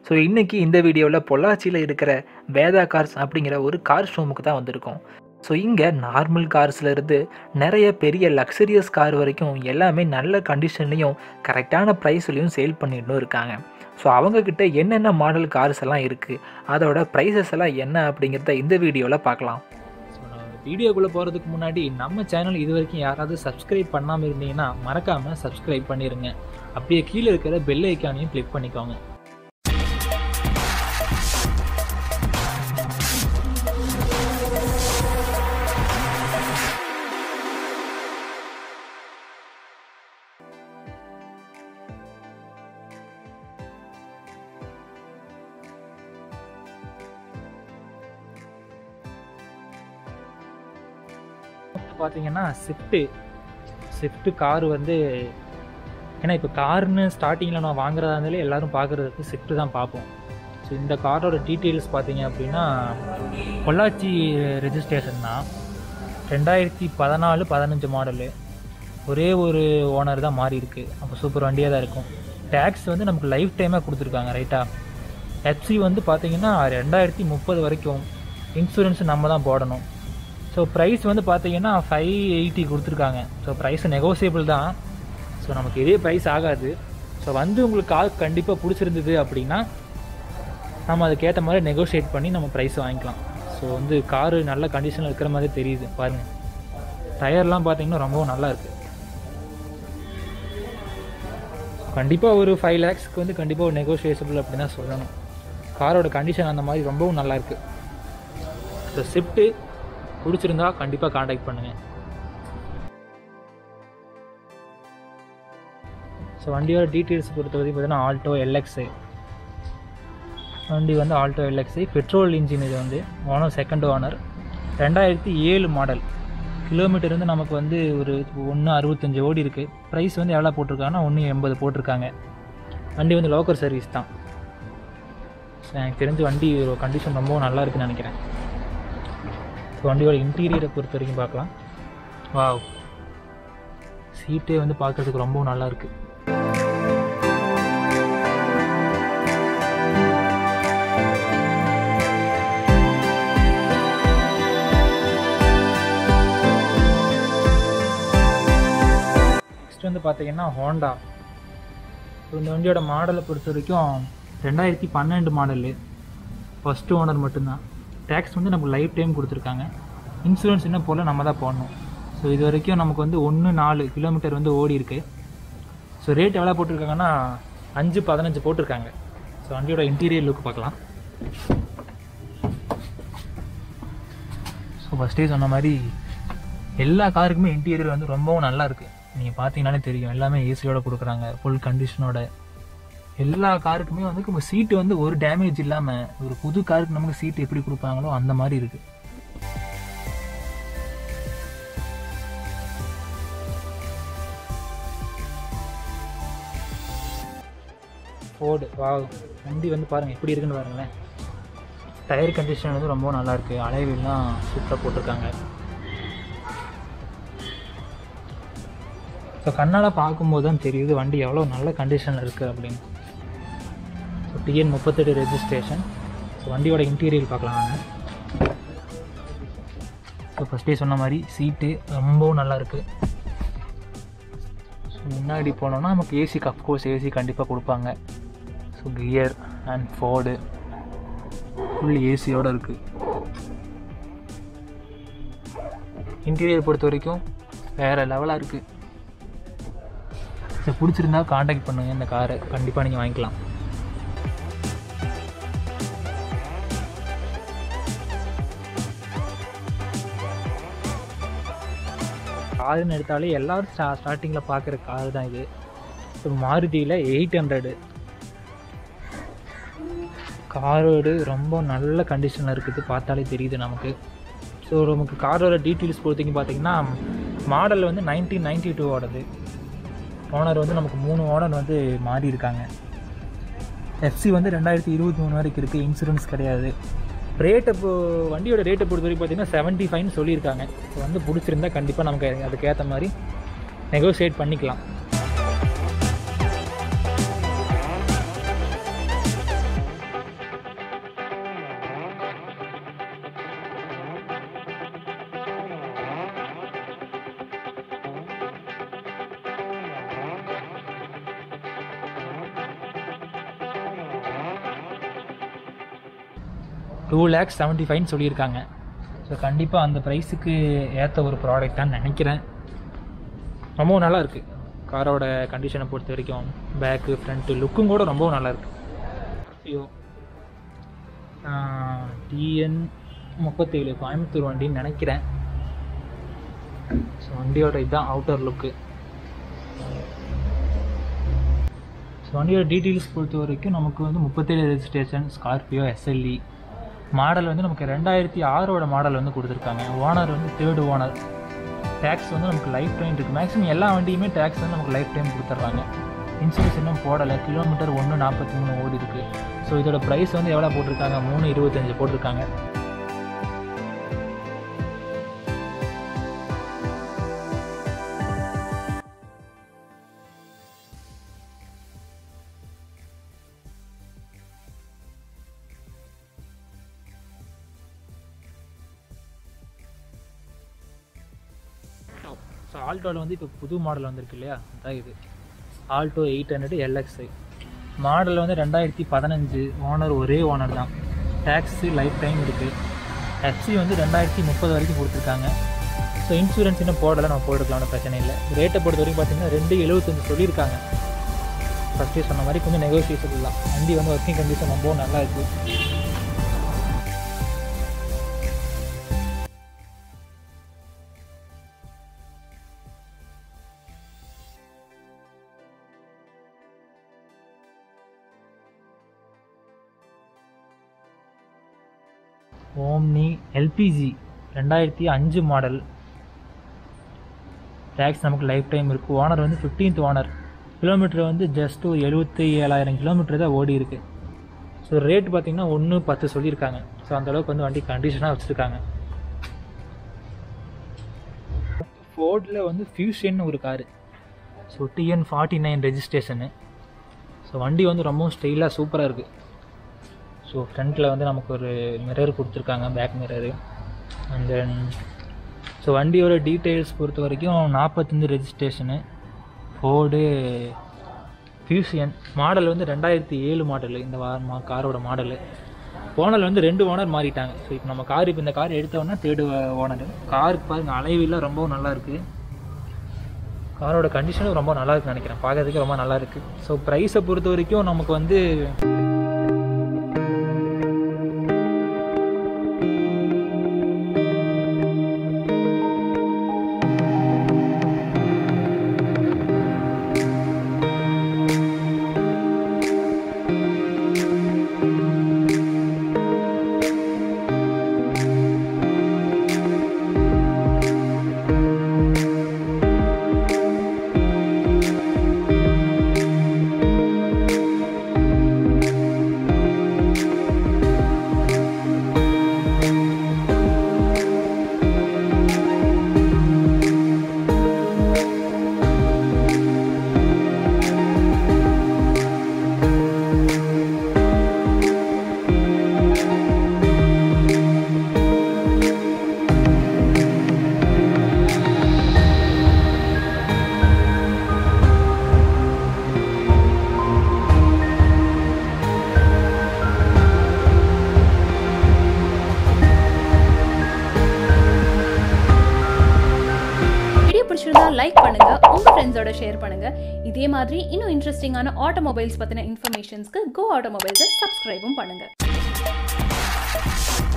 so இன்றைக்கி இந்த வீடியோவில் பொள்ளாச்சியில் இருக்கிற வேதா கார்ஸ் அப்படிங்கிற ஒரு கார் ஷோமுக்கு தான் வந்திருக்கோம் ஸோ இங்கே நார்மல் கார்ஸில் இருந்து நிறைய பெரிய லக்ஸரியஸ் கார் வரைக்கும் எல்லாமே நல்ல கண்டிஷன்லேயும் கரெக்டான ப்ரைஸ்லையும் சேல் பண்ணிட்டு இருக்காங்க ஸோ அவங்கக்கிட்ட என்னென்ன மாடல் கார்ஸ் எல்லாம் இருக்குது அதோட ப்ரைஸஸ் எல்லாம் என்ன அப்படிங்கிறத இந்த வீடியோவில் பார்க்கலாம் ஸோ நான் வீடியோக்குள்ளே போகிறதுக்கு முன்னாடி நம்ம சேனல் இது வரைக்கும் யாராவது சப்ஸ்கிரைப் பண்ணாமல் இருந்தீங்கன்னா மறக்காமல் சப்ஸ்கிரைப் பண்ணிடுங்க அப்படியே கீழே இருக்கிற பெல் ஐக்கானையும் கிளிக் பண்ணிக்கோங்க பார்த்தீங்கன்னா ஸ்விஃப்ட்டு ஸ்விஃப்ட்டு கார் வந்து ஏன்னா இப்போ கார்னு ஸ்டார்டிங்கில் நான் வாங்குறதா இருந்தாலே எல்லோரும் பார்க்குறதுக்கு ஸ்விஃப்ட்டு தான் பார்ப்போம் ஸோ இந்த காரோட டீட்டெயில்ஸ் பார்த்தீங்க அப்படின்னா பொள்ளாச்சி ரெஜிஸ்ட்ரேஷன் தான் ரெண்டாயிரத்தி பதினாலு பதினஞ்சு மாடலு ஒரே ஒரு ஓனர் தான் மாறி இருக்குது அப்போ சூப்பர் வண்டியாக தான் இருக்கும் டேக்ஸ் வந்து நமக்கு லைஃப் டைமாக கொடுத்துருக்காங்க ரைட்டா ஹெச்சி வந்து பார்த்தீங்கன்னா ரெண்டாயிரத்தி முப்பது வரைக்கும் இன்சூரன்ஸ் நம்ம தான் போடணும் ஸோ ப்ரைஸ் வந்து பார்த்தீங்கன்னா ஃபைவ் எயிட்டி கொடுத்துருக்காங்க ஸோ ப்ரைஸ் நெகோசியபிள் தான் ஸோ நமக்கு இதே ப்ரைஸ் ஆகாது ஸோ வந்து உங்களுக்கு கார் கண்டிப்பாக பிடிச்சிருந்தது அப்படின்னா நம்ம அதுக்கேற்ற மாதிரி நெகோஷியேட் பண்ணி நம்ம ப்ரைஸ் வாங்கிக்கலாம் ஸோ வந்து காரு நல்ல கண்டிஷனில் இருக்கிற மாதிரி தெரியுது பாருங்கள் டயர்லாம் பார்த்தீங்கன்னா ரொம்பவும் நல்லா இருக்குது கண்டிப்பாக ஒரு ஃபைவ் லேக்ஸ்க்கு வந்து கண்டிப்பாக ஒரு நெகோஷியேஷபிள் அப்படின்னு தான் சொல்லணும் காரோட கண்டிஷன் அந்த மாதிரி ரொம்பவும் நல்லா இருக்குது ஸோ ஷிஃப்ட்டு பிடிச்சிருந்தா கண்டிப்பாக காண்டாக்ட் பண்ணுங்கள் ஸோ வண்டியோட டீட்டெயில்ஸ் பொறுத்த வரைக்கும் பார்த்தீங்கன்னா ஆல்டோ எல்எக்ஸு வண்டி வந்து ஆல்டோ எல்எக்ஸு பெட்ரோல் இன்ஜின் இது வந்து ஓனர் செகண்ட் ஓனர் ரெண்டாயிரத்தி ஏழு மாடல் கிலோமீட்டர் வந்து நமக்கு வந்து ஒரு ஒன்று அறுபத்தஞ்சி ஓடி இருக்குது ப்ரைஸ் வந்து எவ்வளோ போட்டிருக்காங்கன்னா ஒன்று எண்பது போட்டிருக்காங்க வண்டி வந்து லோக்கல் சர்வீஸ் தான் ஸோ எனக்கு தெரிஞ்ச வண்டி கண்டிஷன் ரொம்பவும் நல்லா இருக்குன்னு நினைக்கிறேன் ஸோ வண்டியோட இன்டீரியரை பொறுத்த வரைக்கும் பார்க்கலாம் வாவ் சீட்டே வந்து பார்க்குறதுக்கு ரொம்பவும் நல்லா இருக்குது நெக்ஸ்ட் வந்து பார்த்தீங்கன்னா ஹோண்டா ஸோ இந்த வண்டியோட மாடலை பொறுத்த வரைக்கும் ரெண்டாயிரத்தி பன்னெண்டு மாடலு ஃபஸ்ட்டு ஓனர் மட்டும்தான் டேக்ஸ் வந்து நமக்கு லைஃப் டைம் கொடுத்துருக்காங்க இன்சூரன்ஸ் என்ன போல் நம்ம தான் போடணும் ஸோ இது வரைக்கும் நமக்கு வந்து ஒன்று நாலு கிலோமீட்டர் வந்து ஓடி இருக்கு ஸோ ரேட் எவ்வளோ போட்டிருக்காங்கன்னா அஞ்சு பதினஞ்சு போட்டிருக்காங்க ஸோ வண்டியோட இன்டீரியர் லுக் பார்க்கலாம் ஸோ ஃபஸ்ட்டே சொன்ன மாதிரி எல்லா காருக்குமே இன்டீரியர் வந்து ரொம்பவும் நல்லா இருக்குது நீங்கள் பார்த்தீங்கன்னாலே தெரியும் எல்லாமே ஏசியோட கொடுக்குறாங்க ஃபுல் கண்டிஷனோட எல்லா காருக்குமே வந்து நம்ம சீட்டு வந்து ஒரு டேமேஜ் இல்லாமல் ஒரு புது காருக்கு நமக்கு சீட்டு எப்படி கொடுப்பாங்களோ அந்த மாதிரி இருக்குது ஃபோர்டு வா வண்டி வந்து பாருங்கள் எப்படி இருக்குன்னு பாருங்களேன் டயர் கண்டிஷன் வந்து ரொம்ப நல்லா இருக்குது அலைவெல்லாம் சூப்பராக போட்டிருக்காங்க ஸோ கண்ணால் பார்க்கும்போது தான் தெரியுது வண்டி எவ்வளோ நல்ல கண்டிஷனில் இருக்குது அப்படின்னு ஸோ டிஎன் முப்பத்தெட்டு ரெஜிஸ்ட்ரேஷன் ஸோ வண்டியோட இன்டீரியர் பார்க்கலாம் நாங்கள் ஸோ ஃபஸ்ட்டே சொன்ன மாதிரி சீட்டு ரொம்பவும் நல்லா இருக்குது ஸோ முன்னாடி போனோம்னா நமக்கு ஏசி அஃப்கோர்ஸ் ஏசி கண்டிப்பாக கொடுப்பாங்க so gear and Ford full ஏசியோடு இருக்குது இன்டீரியர் பொறுத்த வரைக்கும் வேறு லெவலாக இருக்குது ஸோ பிடிச்சிருந்தா காண்டாக்ட் பண்ணுங்கள் இந்த காரை கண்டிப்பாக நீங்கள் வாங்கிக்கலாம் காருன்னு எடுத்தாலே எல்லோரும் ஸ்டா ஸ்டார்டிங்கில் பார்க்குற கார் தான் இது இப்போ மாருதியில் எயிட் ஹண்ட்ரடு காரோடு ரொம்ப நல்ல கண்டிஷனில் இருக்குது பார்த்தாலே தெரியுது நமக்கு ஸோ நமக்கு காரோட டீட்டெயில்ஸ் பொறுத்தீங்க பார்த்தீங்கன்னா மாடல் வந்து நைன்டீன் நைன்டி டூவோடது ஓனர் வந்து நமக்கு மூணு ஓனர் வந்து மாறி இருக்காங்க எஃப்சி வந்து ரெண்டாயிரத்தி இருபத்தி மூணு வரைக்கும் இருக்குது இன்சூரன்ஸ் கிடையாது ரேட்டை இப்போ வண்டியோட ரேட்டை பொறுத்த வரைக்கும் பார்த்தீங்கன்னா செவன்ட்டி ஃபைவ்னு சொல்லியிருக்காங்க ஸோ வந்து பிடிச்சிருந்தா கண்டிப்பாக நமக்கு அதுக்கேற்ற மாதிரி நெகோசியேட் பண்ணிக்கலாம் டூ லேக்ஸ் செவன்ட்டி ஃபைவ்னு சொல்லியிருக்காங்க ஸோ கண்டிப்பாக அந்த ப்ரைஸுக்கு ஏற்ற ஒரு ப்ராடக்ட் தான் நினைக்கிறேன் ரொம்பவும் நல்லா இருக்குது காரோட கண்டிஷனை பொறுத்த வரைக்கும் பேக்கு ஃப்ரண்ட்டு லுக்கும் கூட ரொம்பவும் நல்லா இருக்கு ஐயோ டிஎன் முப்பத்தேழு கோயம்புத்தூர் வண்டின்னு நினைக்கிறேன் ஸோ வண்டியோட இதுதான் அவுட்டர் லுக்கு ஸோ வண்டியோட டீட்டெயில்ஸ் பொறுத்த வரைக்கும் நமக்கு வந்து முப்பத்தேழு ரெஜிஸ்ட்ரேஷன் ஸ்கார்பியோ எஸ்எல்இ மாடல் வந்து நமக்கு ரெண்டாயிரத்தி ஆறோட மாடல் வந்து கொடுத்துருக்காங்க ஓனர் வந்து தேர்டு ஓனர் டேக்ஸ் வந்து நமக்கு லைஃப் டைம் இருக்குது மேக்ஸிமம் எல்லா வண்டியுமே டேக்ஸ் வந்து நமக்கு லைஃப் டைம் கொடுத்துட்றாங்க இன்சூரன்ஸ் இன்னும் போடலை கிலோமீட்டர் ஒன்று நாற்பத்தி மூணு ஓடி இருக்குது ஸோ இதோட ப்ரைஸ் வந்து எவ்வளோ போட்டிருக்காங்க மூணு இருபத்தஞ்சு போட்டிருக்காங்க ஸோ ஆல்டோவில் வந்து இப்போ புது மாடல் வந்திருக்கு இல்லையா அதான் இது Alto eight hundred LX model வந்து ரெண்டாயிரத்தி பதினஞ்சு ஓனர் ஒரே ஓனர் தான் டேக்ஸு லைஃப் டைம் இருக்குது எஃப்சி வந்து ரெண்டாயிரத்தி முப்பது வரைக்கும் கொடுத்துருக்காங்க ஸோ இன்சூரன்ஸ் இன்னும் போடலை நம்ம போட்டுக்கலாம் பிரச்சனை இல்லை ரேட்டை பொறுத்த வரைக்கும் பார்த்தீங்கன்னா ரெண்டு எழுபத்தஞ்சு சொல்லியிருக்காங்க ஃபஸ்ட்டே சொன்ன மாதிரி கொஞ்சம் நெகோசியேஷன் தான் வண்டி வந்து ஒர்க்கிங் கண்டிஷன் ரொம்பவும் நல்லா இருக்குது ஓம்னி எல்பிஜி ரெண்டாயிரத்தி அஞ்சு மாடல் டேக்ஸ் நமக்கு லைஃப் டைம் இருக்குது ஓனர் வந்து ஃபிஃப்டீன்த் ஓனர் கிலோமீட்டர் வந்து ஜஸ்ட் ஒரு எழுபத்தி ஏழாயிரம் கிலோமீட்டர் தான் ஓடி இருக்கு ஸோ ரேட் பார்த்தீங்கன்னா ஒன்று பத்து சொல்லியிருக்காங்க ஸோ அந்தளவுக்கு வந்து வண்டி கண்டிஷனாக வச்சுருக்காங்க ஃபோர்டில் வந்து ஃபியூஷன் ஒரு car so TN forty nine registration so வண்டி வந்து ரொம்பவும் ஸ்டைலாக சூப்பராக இருக்குது ஸோ ஃப்ரண்ட்டில் வந்து நமக்கு ஒரு மிரர் கொடுத்துருக்காங்க back mirror and then so வண்டியோட டீட்டெயில்ஸ் பொறுத்த வரைக்கும் நாற்பத்தஞ்சு ரெஜிஸ்ட்ரேஷனு ஃபோர்டு ஃபியூசியன் மாடல் வந்து ரெண்டாயிரத்தி ஏழு மாடல் இந்த வா மா காரோட மாடலு ஓனர் வந்து ரெண்டு ஓனர் மாறிட்டாங்க ஸோ இப்போ நம்ம கார் இப்போ இந்த கார் எடுத்தோன்னா தேர்டு ஓனர் காருக்கு பாருங்க அலைவெல்லாம் ரொம்பவும் நல்லா இருக்குது காரோட கண்டிஷனும் ரொம்ப நல்லா இருக்குன்னு நினைக்கிறேன் பார்க்கறதுக்கு ரொம்ப நல்லா இருக்குது ஸோ ப்ரைஸை பொறுத்த வரைக்கும் நமக்கு வந்து வீடியோ பிடிச்சிருந்தா லைக் பண்ணுங்க உங்க ஃப்ரெண்ட்ஸோட ஷேர் பண்ணுங்க இதே மாதிரி இன்னும் இன்ட்ரெஸ்டிங்கான ஆட்டோமொபைல்ஸ் பத்தின இன்ஃபர்மேஷன்ஸ்க்கு கோ ஆட்டோமொபைல்ஸை சப்ஸ்கிரைபும் பண்ணுங்க